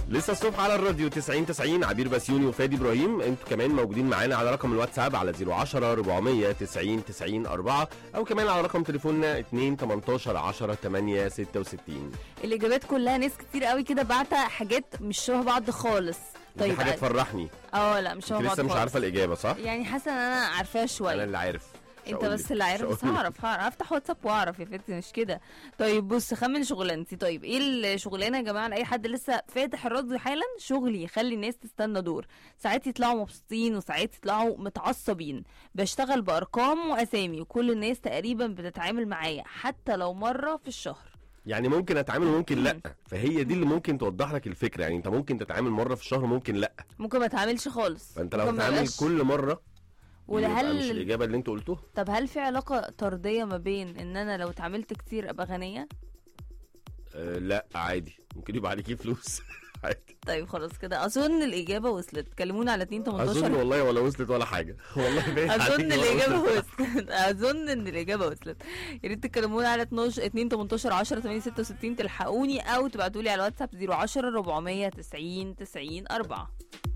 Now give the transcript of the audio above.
لسه الصبح على الراديو 90 90 عبير بسيوني وفادي ابراهيم انتوا كمان موجودين معانا على رقم الواتساب على 010 490 90 4 او كمان على رقم تليفوننا 2 18 10 8 66 الاجابات كلها ناس كتير قوي كده بعتة حاجات مش شبه بعض خالص طيب طيب حاجه تفرحني اه لا مش شبه انت بعض لسه مش خالص. عارفه الاجابه صح يعني حاسه ان انا عارفاها انا شويه اللي عارف مش انت هقول بس لك. اللي عارف مش بس هقول لك. هعرف هعرف افتح واتساب واعرف يا فتي مش كده طيب بص خمن شغلانتي طيب ايه الشغلانه يا جماعه لاي حد لسه فاتح الراديو حالا شغلي يخلي الناس تستنى دور ساعات يطلعوا مبسوطين وساعات يطلعوا متعصبين بشتغل بارقام واسامي وكل الناس تقريبا بتتعامل معايا حتى لو مره في الشهر يعني ممكن اتعامل وممكن لا فهي دي اللي ممكن توضح لك الفكره يعني انت ممكن تتعامل مره في الشهر ممكن لا ممكن ما اتعاملش خالص فانت لو ممكن ما تتعامل يبقاش- كل مره ولا يبقى مش هل الاجابه اللي انت قلتوها طب هل في علاقه طرديه ما بين ان انا لو اتعاملت كتير ابقى غنيه أه لا عادي ممكن يبقى عليكي فلوس عادي طيب خلاص كده اظن الاجابه وصلت كلمونا على 2 18 اظن والله ولا وصلت ولا حاجه والله باين اظن عليكي ولا الاجابه وصلت. وصلت اظن ان الاجابه وصلت يا ريت تكلمونا على 12 2 18 10 8 66 تلحقوني او تبعتوا لي على الواتساب 010 490 90 4